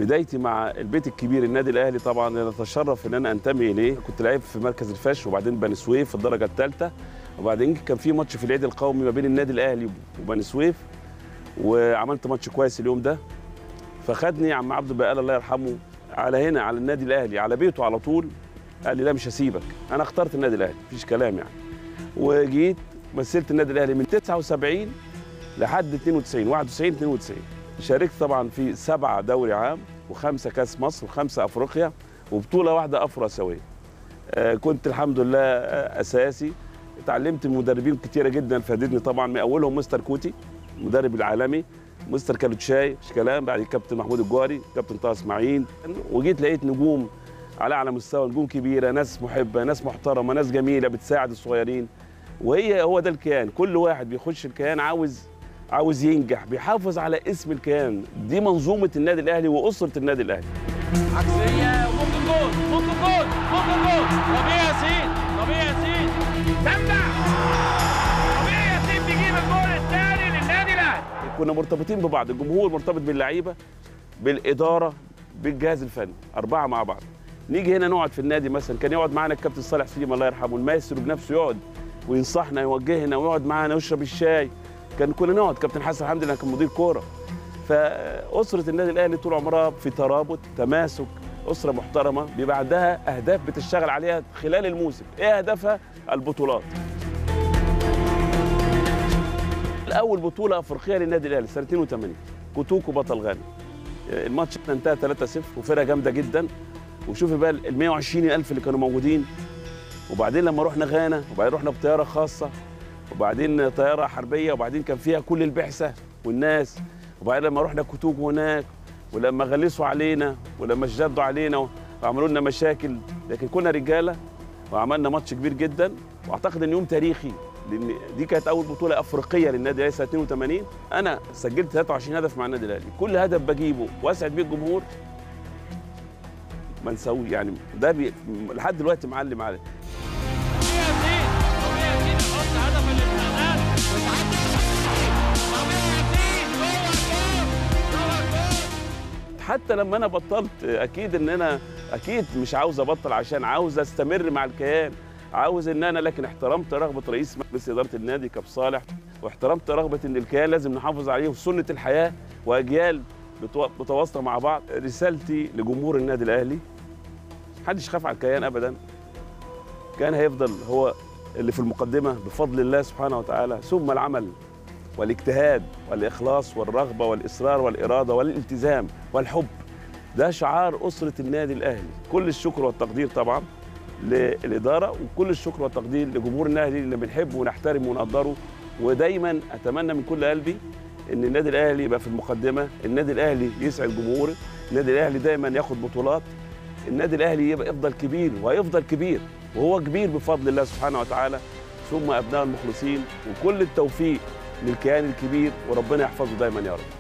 بدايتي مع البيت الكبير النادي الاهلي طبعا انا اتشرف ان انا انتمي اليه كنت لعيب في مركز الفش وبعدين بني سويف في الدرجه الثالثه وبعدين كان في ماتش في العيد القومي ما بين النادي الاهلي وبني سويف وعملت ماتش كويس اليوم ده فخدني عم عبد البقال الله يرحمه على هنا على النادي الاهلي على بيته على طول قال لي لا مش هسيبك انا اخترت النادي الاهلي مفيش كلام يعني وجيت مثلت النادي الاهلي من 79 لحد 92 91 92 شاركت طبعا في سبعه دوري عام وخمسه كاس مصر وخمسه افريقيا وبطوله واحده افرو اسيويه آه كنت الحمد لله آه اساسي اتعلمت من مدربين كتيره جدا فادتني طبعا من اولهم مستر كوتي المدرب العالمي مستر كالوتشاي مش كلام بعد كابتن محمود الجوهري كابتن طه اسماعيل وجيت لقيت نجوم على اعلى مستوى نجوم كبيره ناس محبه ناس محترمه ناس جميله بتساعد الصغيرين وهي هو ده الكيان كل واحد بيخش الكيان عاوز عاوز ينجح بيحافظ على اسم الكيان دي منظومه النادي الاهلي واسره النادي الاهلي عكسيه وممكن جول ممكن جول ممكن جول ربيع ياسين ربيع ياسين تمنع ربيع ياسين بيجيب الجول الثاني للنادي الاهلي كنا مرتبطين ببعض الجمهور مرتبط باللعيبه بالاداره بالجهاز الفني اربعه مع بعض نيجي هنا نقعد في النادي مثلا كان يقعد معانا الكابتن صالح سليم الله يرحمه المايسترو بنفسه يقعد وينصحنا يوجهنا ويقعد معانا ويشرب الشاي كان كنا نقعد كابتن حسن حمدي اللي كان مدير كوره فاسره النادي الاهلي طول عمرها في ترابط تماسك اسره محترمه بيبقى عندها اهداف بتشتغل عليها خلال الموسم ايه اهدافها البطولات الاول بطوله افريقيه للنادي الاهلي سنه 82 كوتوكو بطل غانا الماتش انتهى 3-0 وفرقه جامده جدا وشوفي بقى ال 120 الف اللي كانوا موجودين وبعدين لما رحنا غانا وبعدين رحنا بطياره خاصه وبعدين طياره حربيه وبعدين كان فيها كل البعثه والناس وبعدين لما رحنا كوتوكو هناك ولما غلسوا علينا ولما اشتدوا علينا وعملوا لنا مشاكل لكن كنا رجاله وعملنا ماتش كبير جدا واعتقد ان يوم تاريخي لان دي كانت اول بطوله افريقيه للنادي الاهلي سنه 82 انا سجلت 23 هدف مع النادي الاهلي كل هدف بجيبه واسعد بيه الجمهور ما نسوي يعني ده بي... لحد دلوقتي معلم عليه ربيع ياسين ربيع ياسين يحط هدف الامتحانات ويتعدى ربيع ياسين جوه الجول جوه الجول حتى لما انا بطلت اكيد ان انا اكيد مش عاوز ابطل عشان عاوز استمر مع الكيان عاوز ان انا لكن احترمت رغبه رئيس مجلس اداره النادي كاب صالح واحترمت رغبه ان الكيان لازم نحافظ عليه وسنه الحياه واجيال بتو- متواصله مع بعض رسالتي لجمهور النادي الاهلي محدش يخاف على الكيان ابدا كان هيفضل هو اللي في المقدمه بفضل الله سبحانه وتعالى ثم العمل والاجتهاد والاخلاص والرغبه والاصرار والاراده والالتزام والحب ده شعار اسره النادي الاهلي كل الشكر والتقدير طبعا للاداره وكل الشكر والتقدير لجمهور النادي اللي بنحبه ونحترمه ونقدره ودايما اتمنى من كل قلبي ان النادي الاهلي يبقى في المقدمه النادي الاهلي يسعد جمهوره النادي الاهلي دايما ياخد بطولات النادي الاهلي يبقى يفضل كبير وهيفضل كبير وهو كبير بفضل الله سبحانه وتعالى ثم ابناء المخلصين وكل التوفيق للكيان الكبير وربنا يحفظه دايما يا رب